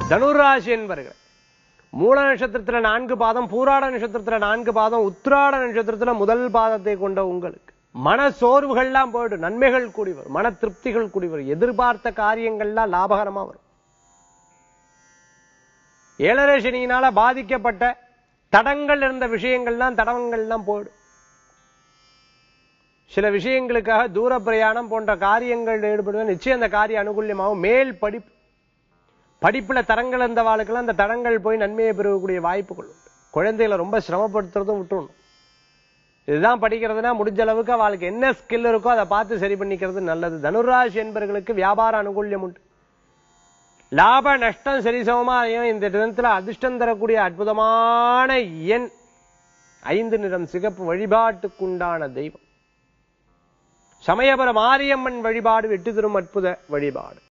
தனுராசி என்பர்கள் மூல நட்சத்திரத்துல நான்கு பாதம் பூராட நட்சத்திரத்துல நான்கு பாதம் உத்திராட நட்சத்திரத்துல முதல் பாதத்தை கொண்ட உங்களுக்கு மன சோர்வுகள்லாம் போயிடும் நன்மைகள் கூடி வரும் மன திருப்திகள் கூடி வரும் எதிர்பார்த்த காரியங்கள்லாம் லாபகரமா வரும் ஏழரை சனியினால பாதிக்கப்பட்ட தடங்கள் இருந்த விஷயங்கள்லாம் தடங்கள்லாம் போயிடும் சில விஷயங்களுக்காக தூர பிரயாணம் போன்ற காரியங்கள் ஈடுபடுவது நிச்சயம் அந்த காரியம் அனுகூல்யமாகும் மேல் படிப்பு படிப்புல தரங்கள் இருந்தவாளுக்கெல்லாம் அந்த தடங்கள் போய் நன்மையை பெறக்கூடிய வாய்ப்புகள் உண்டு குழந்தைகளை ரொம்ப சிரமப்படுத்துறதும் விட்டுணும் இதுதான் படிக்கிறதுனா முடிஞ்ச அளவுக்கு அவளுக்கு என்ன ஸ்கில் இருக்கோ அதை பார்த்து சரி பண்ணிக்கிறது நல்லது தனுராசி என்பவர்களுக்கு வியாபார அனுகூல்யம் உண்டு லாப நஷ்டம் சரிசமமா அமையும். இந்த தினத்துல அதிர்ஷ்டம் தரக்கூடிய அற்புதமான எண் ஐந்து நிறம் சிகப்பு வழிபாட்டுக்குண்டான தெய்வம் சமயபுர மாரியம்மன் வழிபாடு வெற்றி தரும் அற்புத வழிபாடு